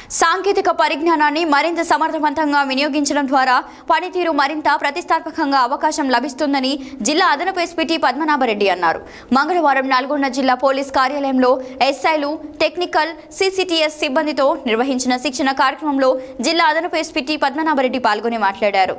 సాంకేతిక పరిజ్ఞానాన్ని మరింత సమర్థవంతంగా వినియోగించడం ద్వారా పనితీరు మరింత ప్రతిష్టాత్మకంగా అవకాశం లభిస్తుందని జిల్లా అదనపు ఎస్పీటీ పద్మనాభరెడ్డి అన్నారు మంగళవారం నల్గొండ జిల్లా పోలీస్ కార్యాలయంలో ఎస్ఐలు టెక్నికల్ సిసిటిఎస్ సిబ్బందితో నిర్వహించిన శిక్షణ కార్యక్రమంలో జిల్లా అదనపు ఎస్పీటీ పద్మనాభరెడ్డి పాల్గొని మాట్లాడారు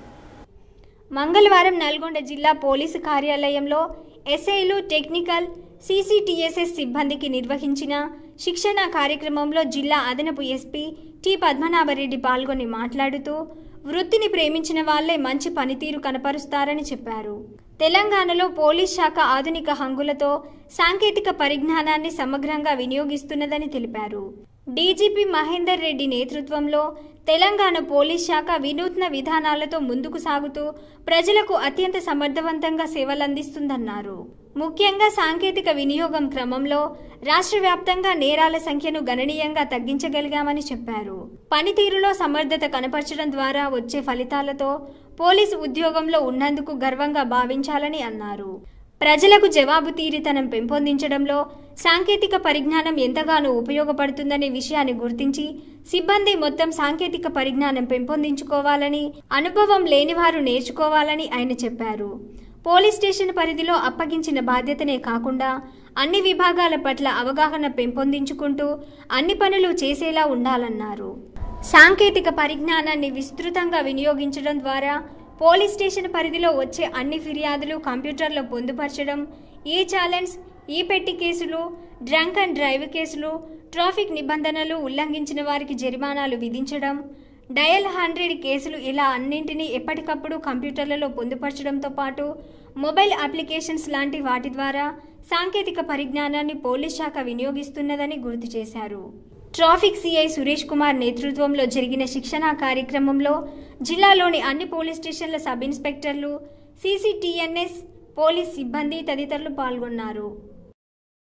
మంగళవారం నల్గొండ జిల్లా పోలీసు కార్యాలయంలో ఎస్ఐలు టెక్నికల్ సీసీటీఎస్ఎస్ సిబ్బందికి నిర్వహించిన శిక్షణ కార్యక్రమంలో జిల్లా అదనపు ఎస్పీ టి పద్మనాభరెడ్డి పాల్గొని మాట్లాడుతూ వృత్తిని ప్రేమించిన వాళ్లే మంచి పనితీరు కనపరుస్తారని చెప్పారు తెలంగాణలో పోలీస్ శాఖ ఆధునిక హంగులతో సాంకేతిక పరిజ్ఞానాన్ని సమగ్రంగా వినియోగిస్తున్నదని తెలిపారు డీజీపీ మహేందర్ రెడ్డి నేతృత్వంలో తెలంగాణ పోలీస్ శాఖ వినూత్న విధానాలతో ముందుకు సాగుతూ ప్రజలకు అత్యంత సమర్థవంతంగా సేవలందిస్తుందన్నారు ముఖ్యంగా సాంకేతిక వినియోగం క్రమంలో రాష్ట్ర వ్యాప్తంగా నేరాల సంఖ్యను గణనీయంగా తగ్గించగలిగామని చెప్పారు పనితీరులో సమర్థత కనపరచడం ద్వారా వచ్చే ఫలితాలతో పోలీసు ఉద్యోగంలో ఉన్నందుకు గర్వంగా భావించాలని అన్నారు ప్రజలకు జవాబుతీరితనం పెంపొందించడంలో సాంకేతిక పరిజ్ఞానం ఎంతగానో ఉపయోగపడుతుందనే విషయాన్ని గుర్తించి సిబ్బంది మొత్తం సాంకేతిక పరిజ్ఞానం పెంపొందించుకోవాలని అనుభవం లేనివారు నేర్చుకోవాలని ఆయన చెప్పారు పోలీస్ స్టేషన్ పరిధిలో అప్పగించిన బాధ్యతనే కాకుండా అన్ని విభాగాల పట్ల అవగాహన పెంపొందించుకుంటూ అన్ని పనులు చేసేలా ఉండాలన్నారు సాంకేతిక పరిజ్ఞానాన్ని విస్తృతంగా వినియోగించడం ద్వారా పోలీస్ స్టేషన్ పరిధిలో వచ్చే అన్ని ఫిర్యాదులు కంప్యూటర్లో పొందుపరచడం ఈ ఛాలెంజ్ ఈ పెట్టి కేసులు డ్రంక్ అండ్ డ్రైవ్ కేసులు ట్రాఫిక్ నిబంధనలు ఉల్లంఘించిన వారికి జరిమానాలు విధించడం డయల్ హండ్రెడ్ కేసులు ఇలా అన్నింటినీ ఎప్పటికప్పుడు కంప్యూటర్లలో పొందుపరచడంతో పాటు మొబైల్ అప్లికేషన్స్ లాంటి వాటి ద్వారా సాంకేతిక పరిజ్ఞానాన్ని పోలీస్ శాఖ వినియోగిస్తున్నదని గుర్తు చేశారు ట్రాఫిక్ సిఐ సురేష్ కుమార్ నేతృత్వంలో జరిగిన శిక్షణా కార్యక్రమంలో జిల్లాలోని అన్ని పోలీస్ స్టేషన్ల సబ్ ఇన్స్పెక్టర్లు సీసీటీఎన్ఎస్ పోలీస్ సిబ్బంది తదితరులు పాల్గొన్నారు